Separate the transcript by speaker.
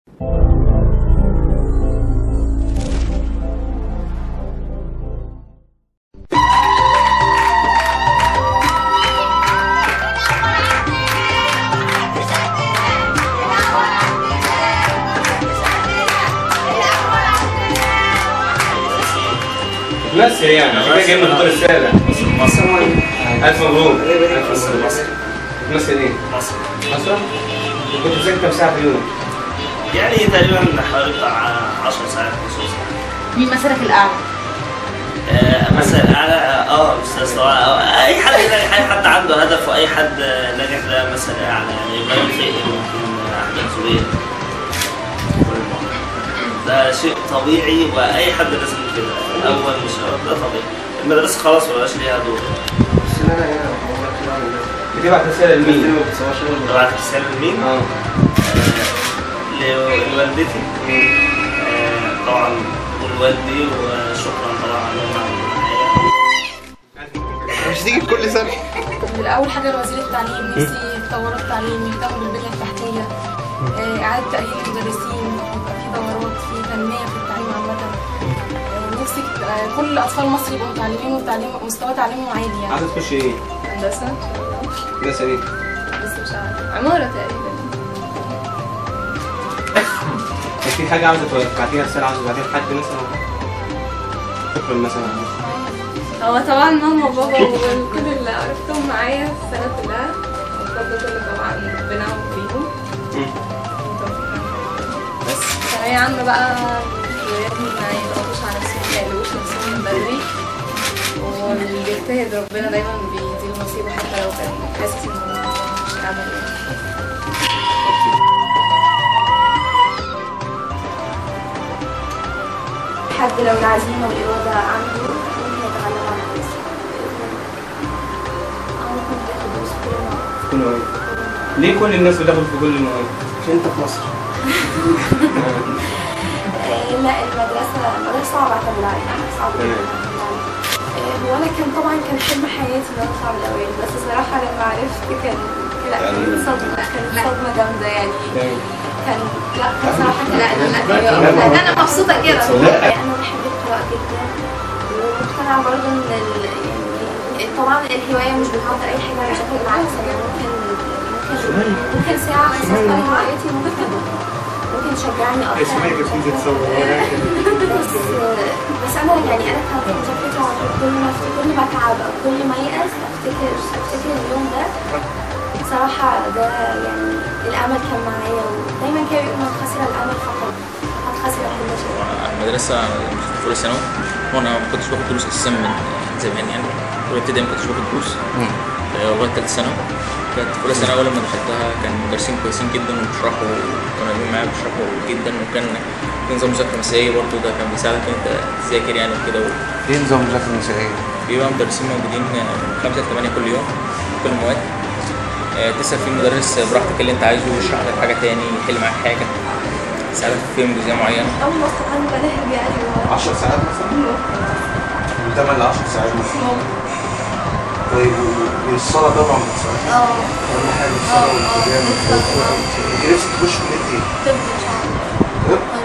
Speaker 1: بتمثل يعني عشان كده جاي من الدور السابع
Speaker 2: مصر
Speaker 1: الف مبروك الف
Speaker 2: مصر
Speaker 1: مبروك
Speaker 2: مصر
Speaker 1: بتمثل ايه؟
Speaker 2: مصر
Speaker 1: مسرح؟ كنت بتذاكر كام ساعه في اليوم؟
Speaker 2: يعني تقريبا حوالي بتاع 10 ساعات 15 ساعة
Speaker 3: مين مثلك الاعلى؟
Speaker 2: آه، مثلا على اه استاذ طبعا آه، اي حد اي حد عنده هدف واي حد ناجح ده مثلا اعلى يعني ابراهيم فقي ممكن احمد زويل ده شيء طبيعي واي حد لازم كده اول مش أول، ده طبيعي المدرسه خلاص مبقاش ليها دور
Speaker 1: بتبعت رساله لمين؟
Speaker 2: طبعا رساله لمين؟
Speaker 1: اه
Speaker 2: ل- لوالدتي آه، طبعا ولوالدي وشكرا طبعا على اللي هم عملوه معايا
Speaker 4: مش تيجي كل سنه
Speaker 5: الأول حاجة لوزير التعليم نفسي يطوروا التعليم يهتموا بالبنية التحتية آه، إعادة تأهيل المدرسين يبقى في دورات في تنمية في التعليم عامة آه، نفسي آه، كل أطفال مصر يبقوا متعلمين والتعليم مستوى تعليمهم عالي يعني
Speaker 1: عايزه تخش ايه؟
Speaker 5: هندسة
Speaker 1: هندسه ايه؟
Speaker 5: بس مش عارفة عمارة تقريبا
Speaker 1: كان في حاجه عاوزه تبعتيها رساله عاوزه تبعتيها لحد مثلا شكرا مثلا
Speaker 5: هو طبعا ماما وبابا وكل اللي عرفتهم معايا السنة كلها الفضل كله طبعا ربنا وفيهم
Speaker 1: مم.
Speaker 5: بس ثانوية عامة بقى ولادي ما يضغطوش على نفسهم ما يقلقوش نفسهم من بدري واللي بيجتهد ربنا دايما بيديله نصيبه حتى لو كان حاسس انه مش هيعمل ايه
Speaker 6: حد لو العزيمة والإرادة عنده ممكن يتغلب على نفسه أو ممكن ياخد دروس في كل مرة.
Speaker 1: كل مواد ليه كل الناس بتاخد في كل المواد؟
Speaker 4: عشان انت في مصر
Speaker 6: آه، لا المدرسة المدرسة صعبة اعتمد عليها صعبة جدا
Speaker 1: تمام.
Speaker 6: اعتمد عليها. آه، هو أنا كان طبعا كان حلم حياتي إن أنا أطلع من الأوائل بس صراحة لما عرفت كان لا كانت صدمة كانت صدمة جامدة يعني
Speaker 1: تمام.
Speaker 6: كان لا كان صراحة كان
Speaker 5: لا لا لا
Speaker 6: لا
Speaker 5: لا انا مبسوطة كده
Speaker 6: انا بحب القراءة جدا ومقتنعة برضه ان ال- يعني طبعا الهواية مش بتعطي اي حاجة بشكل بالعكس هي ممكن ممكن ممكن ساعة على اساس انا هوايتي ممكن ممكن تشجعني اكتر بس بس انا يعني انا كان في مذاكرتي على طول كل ما أفتكر- كل ما اتعب او كل ما يأس افتكر افتكر اليوم ده صراحة ده يعني الامل كان معايا ودايما كده بيقولوا من خسر الامل فقط قد خسر كل شيء
Speaker 7: المدرسة في أولى ثانوي وأنا ما كنتش باخد دروس أساسا من زمان يعني أولى ابتدائي ما كنتش باخد دروس آه، لغاية تالتة ثانوي كانت في أولى ثانوي لما دخلتها كان مدرسين كويسين جدا وبيشرحوا كانوا قايمين معايا بيشرحوا جدا وكان في نظام مذاكرة مسائية برضه ده كان بيساعدك إن أنت تذاكر يعني وكده
Speaker 4: ايه نظام المذاكره المسائيه؟
Speaker 7: بيبقى مدرسين موجودين من خمسة لثمانية كل يوم كل المواد آه، تسأل في مدرس براحتك اللي أنت عايزه يشرح لك حاجة تاني يحل معاك حاجة يساعدك في فهم جزئية معينة
Speaker 6: أول ما استقلت بلاقي يعني
Speaker 4: 10 ساعات مثلا؟ من 8 ل 10 ساعات مثلا طيب و- والصلاة طبعا ما بتسألش
Speaker 6: اه
Speaker 4: أهم حاجة الصلاة والقيام انت نفسك تخش كلية ايه؟
Speaker 6: طب ان شاء الله
Speaker 4: طب؟